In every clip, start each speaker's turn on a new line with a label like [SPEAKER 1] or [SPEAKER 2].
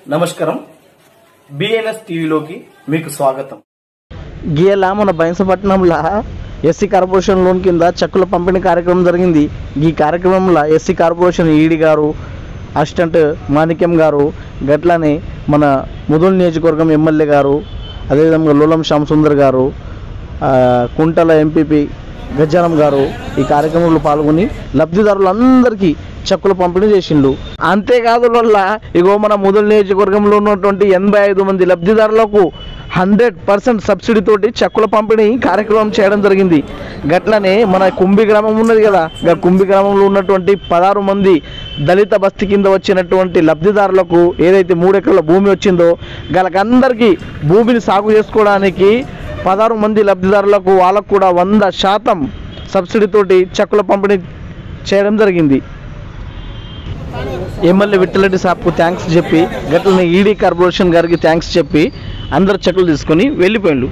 [SPEAKER 1] నమస్కారం బిఎన్ఎస్ టీవీలోకి మీకు స్వాగతం
[SPEAKER 2] గీయలా మన బైన్సపట్నంలో ఎస్సీ కార్పొరేషన్ లోన్ కింద చెక్కుల పంపిణీ కార్యక్రమం జరిగింది ఈ కార్యక్రమంలో ఎస్సీ కార్పొరేషన్ ఈడీ గారు అసిస్టెంట్ మాణిక్యం గారు గట్లనే మన ముదుల్ నియోజకవర్గం ఎమ్మెల్యే గారు అదేవిధంగా లోలం శ్యామసుందర్ గారు ఆ, కుంటల ఎంపీపీ గజ్జానం గారు ఈ కార్యక్రమంలో పాల్గొని లబ్ధిదారులందరికీ చెక్కులు పంపిణీ చేసిండు అంతేకాదు వల్ల ఇగో మన ముదల్ నియోజకవర్గంలో ఉన్నటువంటి ఎనభై ఐదు మంది లబ్ధిదారులకు హండ్రెడ్ పర్సెంట్ సబ్సిడీ తోటి చెక్కుల పంపిణీ కార్యక్రమం చేయడం జరిగింది గట్లనే మన కుంభి గ్రామం ఉన్నది కదా గా కుంభి గ్రామంలో ఉన్నటువంటి పదహారు మంది దళిత బస్తీ కింద వచ్చినటువంటి లబ్ధిదారులకు ఏదైతే మూడు ఎకరాల భూమి వచ్చిందో వాళ్ళకందరికీ భూమిని సాగు చేసుకోవడానికి పదహారు మంది లబ్ధిదారులకు వాళ్ళకు కూడా వంద శాతం సబ్సిడీ తోటి చెక్కుల పంపిణీ చేయడం జరిగింది ఎమ్మెల్యే విట్టలరెడ్డి సాబ్కు థ్యాంక్స్ చెప్పి గట్లనే ఈడీ కార్పొరేషన్ గారికి థ్యాంక్స్ చెప్పి అందరు చెక్కులు తీసుకొని వెళ్ళిపోయిండు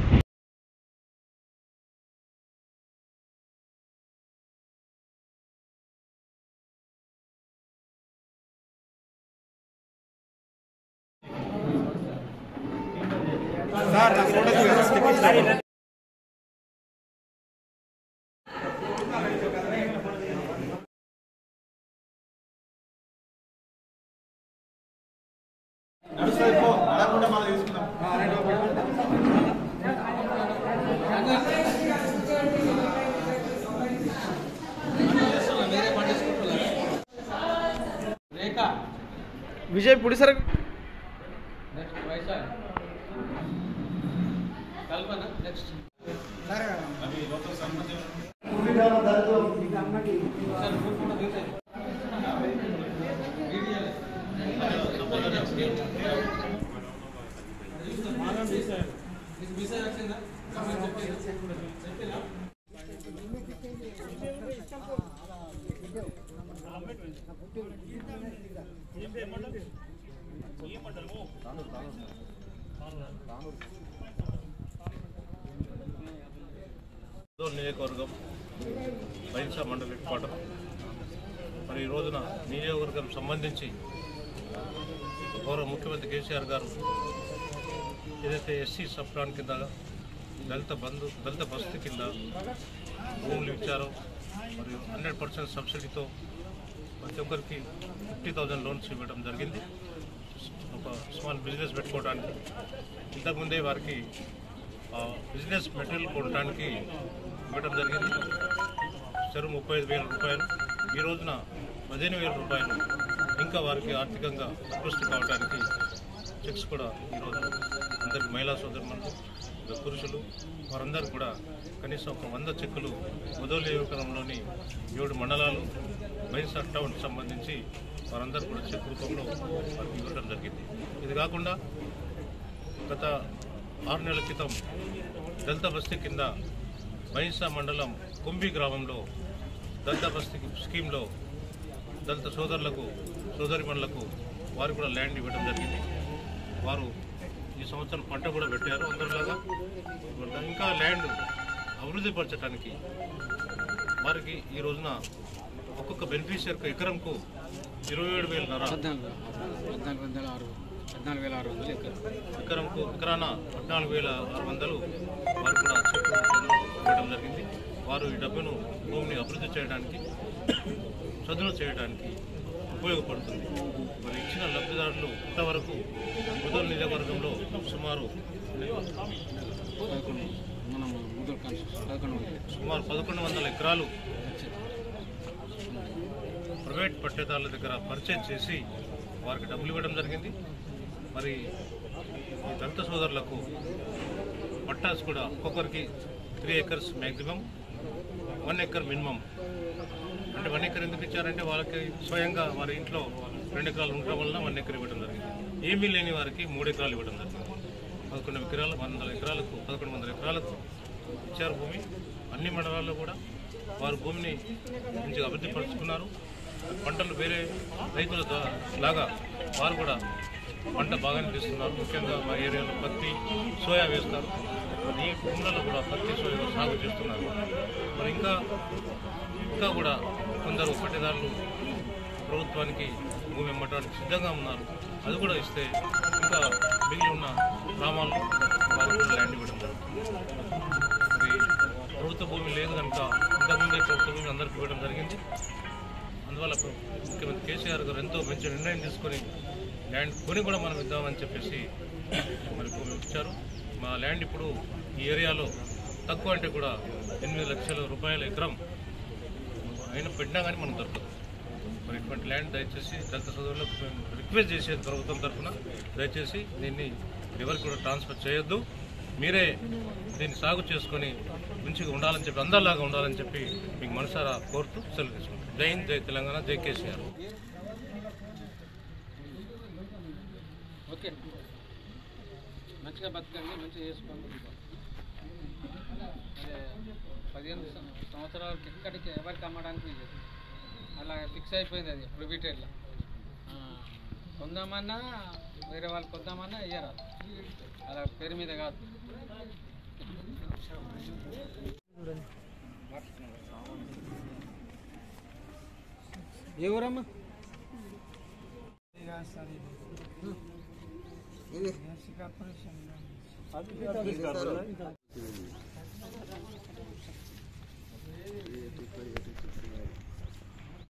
[SPEAKER 2] విజయ్ పుడిసర
[SPEAKER 3] దోర్ నియోజకవర్గం బైన్సా మండలి హెడ్ క్వార్టర్ మరి ఈ రోజున నియోజకవర్గం సంబంధించి గౌరవ ముఖ్యమంత్రి కేసీఆర్ గారు ఏదైతే ఎస్సీ సబ్ ప్లాన్ కింద దళిత బంధు దళిత బస్తీ కింద భూములు ఇచ్చారో మరియు హండ్రెడ్ పర్సెంట్ సబ్సిడీతో ప్రతి ఒక్కరికి ఫిఫ్టీ థౌజండ్ లోన్స్ ఇవ్వడం జరిగింది ఒక స్మాల్ బిజినెస్ పెట్టుకోవడానికి ఇంతకుముందే వారికి ఆ, బిజినెస్ మెటీరియల్ కొనడానికి ఇవ్వడం జరిగింది చెరువు ముప్పై ఐదు వేల రూపాయలు ఈ రోజున పదిహేను వేల రూపాయలు ఇంకా వారికి ఆర్థికంగా సంతృష్టి కావడానికి చెక్స్ కూడా ఈరోజు అందరికి మహిళా సోదరులకు ఇంకా పురుషులు వారందరూ కూడా కనీసం ఒక వంద చెక్కులు మొదలు నియోజకవర్గంలోని ఏడు మండలాలు బైన్సా టౌన్ సంబంధించి వారందరూ కూడా చెక్ రూపంలో వారికి ఇవ్వడం జరిగింది ఇది కాకుండా గత ఆరు నెలల క్రితం దళిత బస్తీ కింద బైన్సా మండలం కుంభి గ్రామంలో దళిత బస్తీ స్కీమ్లో దళిత సోదరులకు సోదరిమణులకు వారు కూడా ల్యాండ్ ఇవ్వడం జరిగింది వారు ఈ సంవత్సరం పంట కూడా పెట్టారు అందరిలాగా ఇంకా ల్యాండ్ అభివృద్ధి పరచడానికి వారికి ఈ రోజున ఒక్కొక్క బెనిఫిషియర్కి ఎకరంకు ఇరవై ఏడు వేల నర
[SPEAKER 4] పద్నాలుగు పద్నాలుగు వందల ఆరు పద్నాలుగు వేల ఆరు వందలు ఎకరం
[SPEAKER 3] ఎకరంకు ఎకరాన పద్నాలుగు వేల ఆరు వందలు వారు కూడా చెక్ రూపంలో ఇవ్వడం జరిగింది వారు ఈ డబ్బును భూమిని అభివృద్ధి చేయడానికి చదును చేయడానికి ఉపయోగపడుతుంది మరి ఇచ్చిన లబ్ధిదారులు ఇంతవరకు ముదల్ నియోజకవర్గంలో సుమారు
[SPEAKER 4] పదకొండు మనం ముదల్ కాన్స్టిట్యూషన్ పదకొండు వందలు
[SPEAKER 3] సుమారు పదకొండు వందల ఎకరాలు ప్రైవేట్ పట్టేదారుల దగ్గర పర్చేజ్ చేసి వారికి డబ్బులు ఇవ్వడం జరిగింది మరి ఈ దళిత సోదరులకు పట్టాస్ కూడా ఒక్కొక్కరికి three acres maximum one acre minimum అంటే వన్ ఎకర్ ఎందుకు ఇచ్చారంటే వాళ్ళకి స్వయంగా వారి ఇంట్లో రెండు ఎకరాలు ఉండడం వల్ల వన్ ఎకర్ ఇవ్వడం జరిగింది ఏమీ లేని వారికి మూడు ఎకరాలు ఇవ్వడం జరిగింది పదకొండు ఎకరాలు వందల ఎకరాలకు పదకొండు వందల ఎకరాలకు ఇచ్చారు భూమి అన్ని మండలాల్లో కూడా వారు భూమిని మంచిగా అభివృద్ధి పరుచుకున్నారు పంటలు వేరే రైతుల ద్వా- లాగా వారు కూడా పంట బాగానే తీస్తున్నారు ముఖ్యంగా మా ఏరియాలో పత్తి సోయా వేస్తారు మరి ఈ భూములలో కూడా పత్తి సోయా సాగు చేస్తున్నారు మరి ఇంకా ఇంకా కూడా కొందరు పట్టేదారులు ప్రభుత్వానికి భూమి ఇవ్వడానికి సిద్ధంగా ఉన్నారు అది కూడా ఇస్తే ఇంకా మిగిలి ఉన్న గ్రామాల్లో వారికి కూడా ల్యాండ్ ఇవ్వడం జరుగుతుంది మరి ప్రభుత్వ భూమి లేదు కనుక ఇంతకుముందే ప్రభుత్వ భూమి అందరికీ ఇవ్వడం జరిగింది అందువల్ల ప్ర- ముఖ్యమంత్రి కేసీఆర్ గారు ఎంతో మంచి నిర్ణయం తీసుకొని ల్యాండ్ కొని కూడా మనం ఇద్దామని చెప్పేసి మరి భూమి ఇచ్చారు మా ల్యాండ్ ఇప్పుడు ఈ ఏరియాలో తక్కువ అంటే కూడా ఎనిమిది లక్షల రూపాయల ఎకరం అయినా పెట్టినా కానీ మనకు దొరకదు మరి ఇటువంటి ల్యాండ్ దయచేసి దళిత సోదరులకు మేము రిక్వెస్ట్ చేసేది ప్రభుత్వం తరఫున దయచేసి దీన్ని ఎవరికి కూడా ట్రాన్స్ఫర్ చేయొద్దు మీరే దీన్ని సాగు చేసుకొని మంచిగా ఉండాలని చెప్పి అందరిలాగా ఉండాలని చెప్పి మీకు మనసారా కోరుతూ సెలవు తీసుకుంటాం జై హింద్ జై తెలంగాణ జై కేసీఆర్
[SPEAKER 4] ఓకే మంచిగా బతకండి మంచిగా చేసుకోండి అదే పదిహేను సం- సంవత్సరాలకి ఎక్కడికి ఎవరికి అమ్మడానికి వీలేదు అలా ఫిక్స్ అయిపోయింది అది ప్రొబిటెడ్లో కొందామన్నా వేరే వాళ్ళు కొందామన్నా ఇయ్యరా అలా పేరు మీద కాదు ఏ ఊరమ్మా